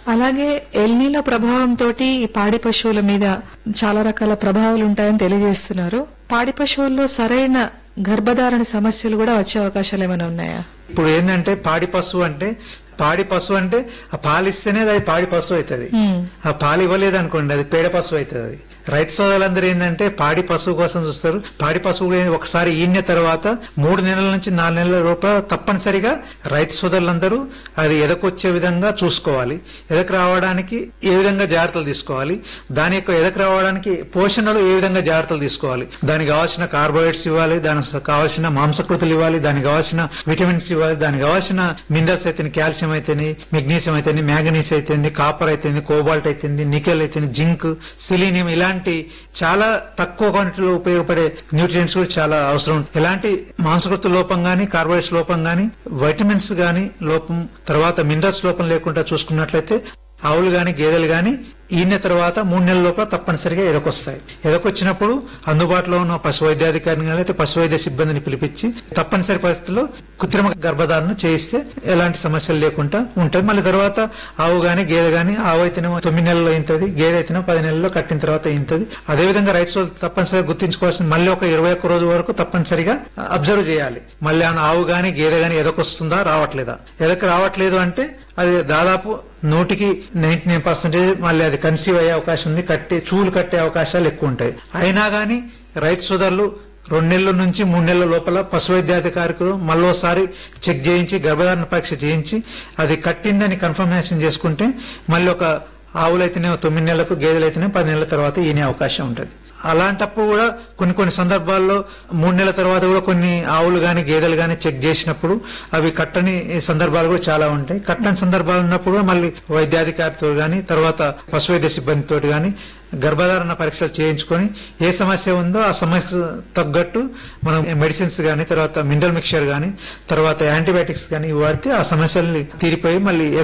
అలాగే ఎల్నీలో ప్రభావంతో ఈ పాడి పశువుల మీద చాలా రకాల ప్రభావాలు ఉంటాయని తెలియజేస్తున్నారు పాడి పశువుల్లో సరైన గర్భధారణ సమస్యలు కూడా వచ్చే అవకాశాలు ఏమైనా ఉన్నాయా ఇప్పుడు ఏంటంటే పాడి పశువు అంటే పాడి పశువు అంటే ఆ పాలు ఇస్తేనే అది పాడి పశువు అవుతుంది ఉమ్, ఆ పాలు ఇవ్వలేదు అనుకోండి అది పేడ పశువు అవుతుంది అది రైతు సోదరులందరూ ఏంటంటే పాడి పశువు కోసం చూస్తారు పాడి పశువు ఒకసారి ఈయన తర్వాత మూడు నెలల నుంచి నాలుగు నెలల లోపల తప్పనిసరిగా రైతు సోదరులందరూ అది ఎదకొచ్చే విధంగా చూసుకోవాలి ఎదకు రావడానికి ఏ విధంగా జాగ్రత్తలు తీసుకోవాలి దాని యొక్క ఎదకు రావడానికి పోషణలు ఏ విధంగా జాగ్రత్తలు తీసుకోవాలి దానికి కావాల్సిన కార్బోహైడ్రేట్స్ ఇవ్వాలి దానికి కావాల్సిన మాంసకృతులు ఇవ్వాలి దానికి కావాల్సిన విటమిన్స్ ఇవ్వాలి దానికి కావాల్సిన మినరల్స్ అయితే కాల్షియం అయితేనే మెగ్నీషియం అయితేనే మ్యాంగనీస్ అయితేనే కాపర్ అయితేనే కోబాల్ట్ అయితేనే నికెల్ అయితేనే జింక్ సిలీనియం ఇలాంటి చాలా తక్కువ క్వాంటిటీలో ఉపయోగపడే న్యూట్రియంట్స్ కూడా చాలా అవసరం ఎలాంటి మాంసకృత లోపం గాని కార్బోహైడ్రేట్స్ లోపం గాని వైటమిన్స్ గాని లోపం తర్వాత మినరల్స్ లోపం లేకుండా చూసుకున్నట్లయితే ఆవులు గాని గేదెలు గాని ఈయన తర్వాత మూడు నెలల లోపల తప్పనిసరిగా ఎదకొస్తాయి ఎదకొచ్చినప్పుడు అందుబాటులో ఉన్న పశు వైద్యాధికారిని కానీ అయితే పశు వైద్య సిబ్బందిని పిలిపించి తప్పనిసరి పరిస్థితుల్లో కృత్రిమ గర్భధారణ చేయిస్తే ఎలాంటి సమస్యలు లేకుండా ఉంటాయి మళ్ళీ తర్వాత ఆవు గాని గేదె గాని ఆవు అయితేనేమో తొమ్మిది నెలల్లో ఇంతది గేదె అయితేనేమో పది నెలల్లో కట్టిన తర్వాత ఇంతది అదేవిధంగా రైతు సోదరులు తప్పనిసరిగా గుర్తించుకోవాల్సిన మళ్ళీ ఒక ఇరవై ఒక్క రోజు వరకు తప్పనిసరిగా అబ్జర్వ్ చేయాలి మళ్ళీ ఆ ఆవు గాని గేదె గాని ఎదకొస్తుందా రావట్లేదా ఎదకు రావట్లేదు అంటే అది దాదాపు నూటికి నైన్టీ నైన్ పర్సెంటేజ్ మళ్ళీ అది కన్సీవ్ అయ్యే అవకాశం ఉంది కట్టే చూలు కట్టే అవకాశాలు ఎక్కువ ఉంటాయి అయినా గాని రైతు సోదరులు రెండు నెలల నుంచి మూడు నెలల లోపల పశు వైద్యాధికారికి మళ్ళోసారి చెక్ చేయించి గర్భధారణ పరీక్ష చేయించి అది కట్టిందని కన్ఫర్మేషన్ చేసుకుంటే మళ్ళీ ఒక ఆవులైతేనే తొమ్మిది నెలలకు గేదెలైతేనే పది నెలల తర్వాత ఈనే అవకాశం ఉంటుంది అలాంటప్పుడు కూడా కొన్ని కొన్ని సందర్భాల్లో మూడు నెలల తర్వాత కూడా కొన్ని ఆవులు గాని గేదెలు గాని చెక్ చేసినప్పుడు అవి కట్టని సందర్భాలు కూడా చాలా ఉంటాయి కట్టని సందర్భాలు ఉన్నప్పుడు మళ్ళీ వైద్యాధికారితో గాని తర్వాత పశు వైద్య సిబ్బందితో గాని గర్భధారణ పరీక్షలు చేయించుకొని ఏ సమస్య ఉందో ఆ సమస్య తగ్గట్టు మనం మెడిసిన్స్ గాని తర్వాత మినరల్ మిక్చర్ గాని తర్వాత యాంటీబయాటిక్స్ గాని వాడితే ఆ సమస్యల్ని తీరిపోయి మళ్ళీ